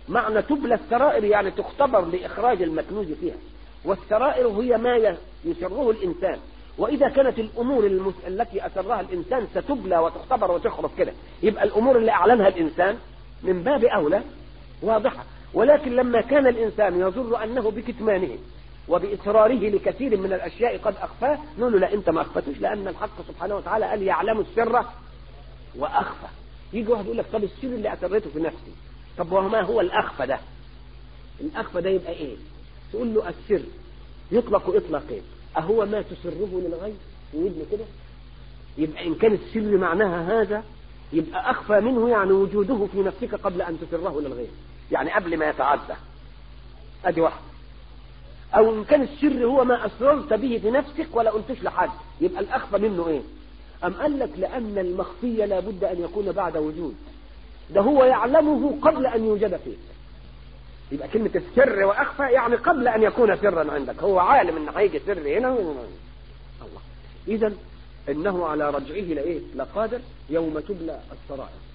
معنى تبلى السرائر يعني تختبر لإخراج المكنوز فيها والسرائر هي ما يسره الإنسان وإذا كانت الأمور المس... التي أسرها الإنسان ستبلى وتختبر وتخرج كده يبقى الأمور اللي أعلنها الإنسان من باب أولى واضحة ولكن لما كان الإنسان يظن أنه بكتمانه وبإصراره لكثير من الأشياء قد أخفاه نقول له لا أنت ما أخفتوش لأن الحق سبحانه وتعالى قال يعلم السر وأخفى يجي واحد يقول لك طب السر اللي أسرته في نفسي طب وما هو الأخفى ده الأخفى ده يبقى إيه تقول له السر يطلق إطلاقين أهو ما تسره للغير ويدني كده يبقى إن كان السر معناها هذا يبقى أخفى منه يعني وجوده في نفسك قبل أن تسره للغير يعني قبل ما يتعدى أدي واحد أو إن كان السر هو ما أسررت به في نفسك ولا قلتش لحد يبقى الأخفى منه إيه أم قال لك لأن المخفي لابد أن يكون بعد وجود ده هو يعلمه قبل أن يوجد فيك يبقى كلمة السر وأخفى يعني قبل أن يكون سرا عندك هو عالم أن هيجي سر هنا الله إذا إنه على رجعه لإيه لقادر يوم تبلى السرائر